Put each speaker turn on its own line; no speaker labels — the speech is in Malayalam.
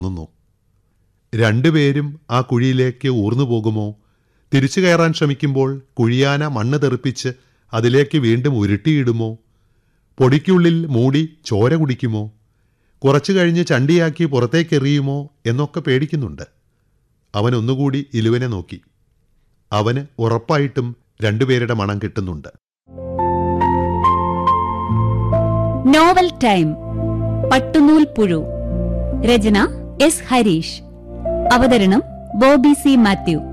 നിന്നു രണ്ടുപേരും ആ കുഴിയിലേക്ക് ഊർന്നു പോകുമോ തിരിച്ചു കയറാൻ ശ്രമിക്കുമ്പോൾ കുഴിയാന മണ്ണ് തെറിപ്പിച്ച് അതിലേക്ക് വീണ്ടും ഉരുട്ടിയിടുമോ പൊടിക്കുള്ളിൽ മൂടി ചോര കുടിക്കുമോ കുറച്ചു കഴിഞ്ഞ് ചണ്ടിയാക്കി പുറത്തേക്കെറിയുമോ എന്നൊക്കെ പേടിക്കുന്നുണ്ട് അവൻ ഒന്നുകൂടി ഇലുവനെ നോക്കി അവന് ഉറപ്പായിട്ടും രണ്ടുപേരുടെ മണം കിട്ടുന്നുണ്ട്
നോവൽ ടൈം പട്ടുനൂൽ പുഴു രചന എസ് ഹരീഷ് അവതരണം ബോബി സി മാത്യു